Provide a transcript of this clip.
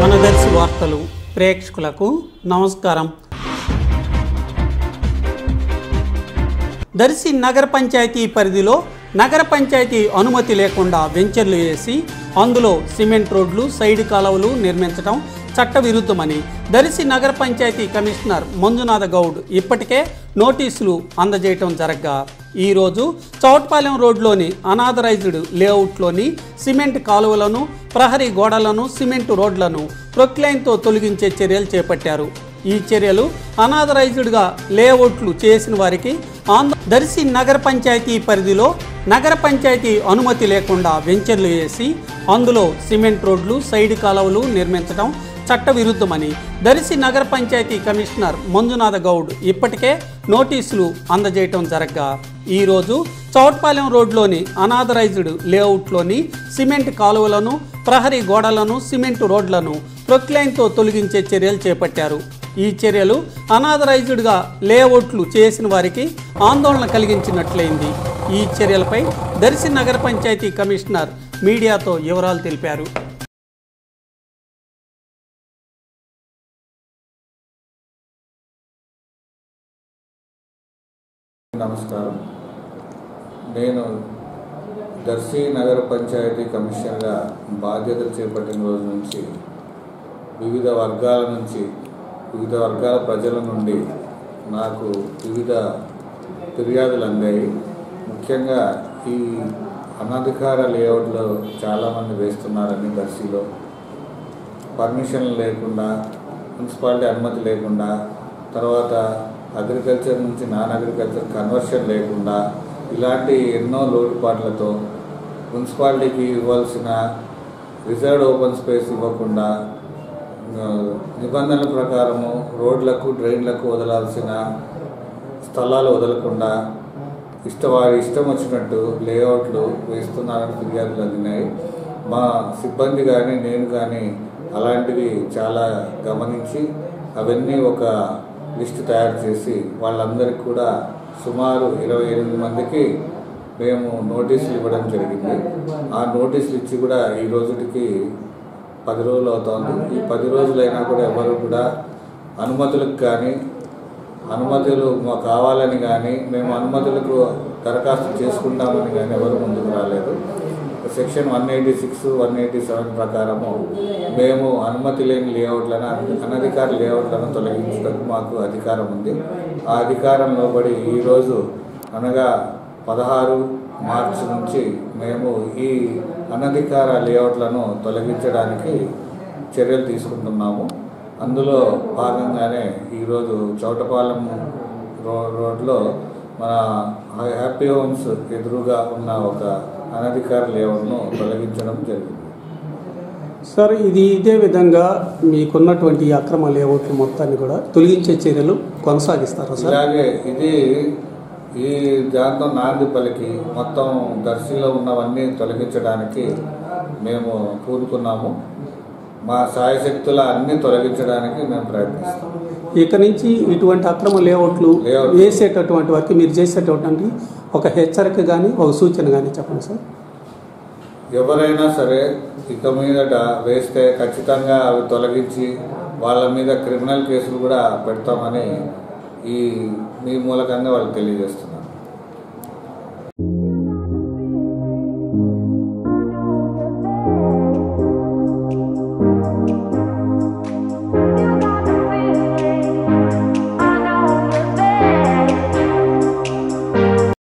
మనదర్శి వార్తలు ప్రేక్షకులకు నమస్కారం దర్శి నగర పంచాయతీ పరిధిలో నగర పంచాయతీ అనుమతి లేకుండా వెంచర్లు వేసి అందులో సిమెంట్ రోడ్లు సైడ్ కాలువలు నిర్మించడం చట్టవిరుద్ధమని దర్శి నగర పంచాయతీ కమిషనర్ మంజునాథ గౌడ్ ఇప్పటికే నోటీసులు అందజేయటం జరగ్గా ఈరోజు చౌట్పాలెం రోడ్లోని అనాథరైజ్డ్ లేఅవుట్లోని సిమెంట్ కాలువలను ప్రహరీ గోడలను సిమెంట్ రోడ్లను ప్రొక్లైన్తో తొలగించే చర్యలు చేపట్టారు ఈ చర్యలు అనాథరైజ్డ్గా లేఅవుట్లు చేసిన వారికి ఆంధ్ర దర్శి నగర పంచాయతీ పరిధిలో నగర పంచాయతీ అనుమతి లేకుండా వెంచర్లు వేసి అందులో సిమెంట్ రోడ్లు సైడ్ కాలువలు నిర్మించడం చట్టవిరుద్ధమని దర్శి నగర పంచాయతీ కమిషనర్ మంజునాథ గౌడ్ ఇప్పటికే నోటీసులు అందజేయటం జరగ్గా ఈరోజు చౌట్పాలెం రోడ్లోని అనాథరైజ్డ్ లేఅవుట్లోని సిమెంట్ కాలువలను ప్రహరీ గోడలను సిమెంట్ రోడ్లను ప్రొక్లైన్తో తొలగించే చర్యలు చేపట్టారు ఈ చర్యలు అనాథరైజ్డ్గా లేఅవుట్లు చేసిన వారికి ఆందోళన కలిగించినట్లయింది ఈ చర్యలపై దర్శి నగర పంచాయతీ కమిషనర్ మీడియాతో వివరాలు తెలిపారు నమస్కారం నేను దర్శి నగర పంచాయతీ కమిషనర్గా బాధ్యతలు చేపట్టిన రోజు నుంచి వివిధ వర్గాల నుంచి వివిధ వర్గాల ప్రజల నుండి నాకు వివిధ ఫిర్యాదులు అందాయి ముఖ్యంగా ఈ అనధికార లేఅవుట్లో చాలామంది వేస్తున్నారని దర్శిలో పర్మిషన్ లేకుండా మున్సిపాలిటీ అనుమతి లేకుండా తర్వాత అగ్రికల్చర్ నుంచి నాన్ అగ్రికల్చర్ కన్వర్షన్ లేకుండా ఇలాంటి ఎన్నో లోటుపాట్లతో మున్సిపాలిటీకి ఇవ్వాల్సిన రిజర్వ్డ్ ఓపెన్ స్పేస్ ఇవ్వకుండా ఆ, నిబంధనల ప్రకారము రోడ్లకు డ్రైన్లకు వదలాల్సిన స్థలాలు వదలకుండా ఇష్ట వారి ఇష్టం వచ్చినట్టు లేఅవుట్లు వేస్తున్నారని ఫిర్యాదులు అందినాయి మా సిబ్బంది కానీ నేను కానీ అలాంటివి చాలా గమనించి అవన్నీ ఒక లిస్ట్ తయారు చేసి వాళ్ళందరికీ కూడా సుమారు ఇరవై ఎనిమిది మందికి మేము నోటీసులు ఇవ్వడం జరిగింది ఆ నోటీసులు ఇచ్చి కూడా ఈ రోజుటికి పది రోజులు అవుతోంది ఈ పది రోజులైనా కూడా ఎవరు కూడా అనుమతులకు కానీ అనుమతులు మాకు కావాలని కానీ మేము అనుమతులకు దరఖాస్తు చేసుకుంటామని కానీ ఎవరు ముందుకు రాలేదు section one eighty six one eighty seven ప్రకారము మేము అనుమతి లేని లేఅవుట్లను అన- అనధికార లేఅవుట్లను తొలగించడానికి మాకు అధికారం ఉంది ఆ అధికారం లోబడి ఈరోజు అనగా పదహారు మార్చి నుంచి మేము ఈ అనధికార లేఅవుట్లను తొలగించడానికి చర్యలు తీసుకుంటున్నాము అందులో భాగంగానే ఈరోజు చౌటపాలెం రో రోడ్లో మన హ్యా- హ్యాపీ హోమ్స్ ఎదురుగా ఉన్న ఒక అనధికార లేఅవుట్ను తొలగించడం జరిగింది సార్ ఇది ఇదే విధంగా మీకున్నటువంటి ఈ అక్రమ లేఅవుట్లు మొత్తాన్ని కూడా తొలగించే చర్యలు కొనసాగిస్తారా సార్ ఇలాగే ఇది ఈ దాంతో నాంది పలికి మొత్తం దర్శిలో ఉన్నవన్నీ తొలగించడానికి మేము కూరుకున్నాము మా సాయశక్తుల అన్ని తొలగించడానికి మేము ప్రయత్నిస్తాం ఇక నుంచి ఇటువంటి అక్రమ లేఅవుట్లు లేఅవుట్. వేసేటటువంటి వారికి మీరు చేసేటటువంటి ఒక హెచ్చరిక కానీ ఒక సూచన కానీ చెప్పండి సార్ ఎవరైనా సరే ఇక మీదట వేస్తే ఖచ్చితంగా అవి తొలగించి వాళ్ళ మీద క్రిమినల్ కేసులు కూడా పెడతామని ఈ మీ మూలకంగా వాళ్ళకి తెలియజేస్తున్నాం